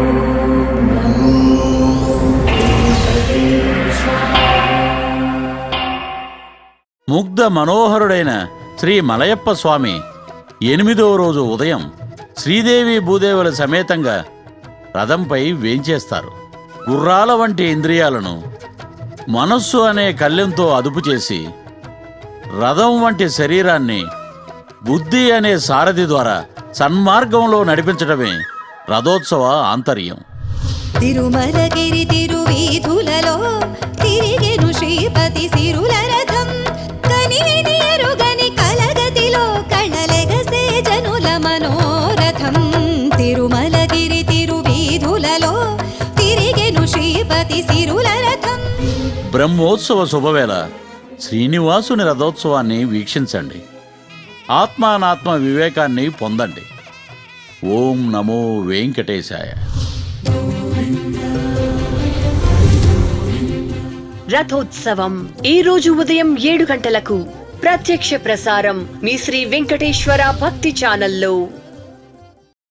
ముగ్ధ మనోహరుడైన శ్రీ మలయప్ప స్వామి ఎనిమిదవ రోజు ఉదయం శ్రీదేవి భూదేవుల సమేతంగా రథంపై వేంచేస్తారు గుర్రాల వంటి ఇంద్రియాలను మనస్సు అనే కళ్ళెంతో అదుపు చేసి రథం వంటి శరీరాన్ని బుద్ధి అనే సారథి ద్వారా సన్మార్గంలో నడిపించడమే రథోత్సవ ఆంతర్యం తిరుమలగిరి తిరువీధులలో తిరిగెను శ్రీపతి సిరుల రథం కనివిని ఎరుగని కలగతిలో కళలెగసే జనుల మనోరథం తిరుమలగిరి తిరువీధులలో తిరిగెను శ్రీపతి సిరుల రథం బ్రహ్మోత్సవ శుభవేళ శ్రీనివాసుని రథోత్సవాన్ని వీక్షించండి ఆత్మానాత్మ వివేకాన్ని పొందండి ఓం నమో వెంకటేశాయ రథోత్సవం ఈ రోజు ఉదయం ఏడు గంటలకు ప్రత్యక్ష ప్రసారం మీ శ్రీ వెంకటేశ్వర భక్తి ఛానల్లో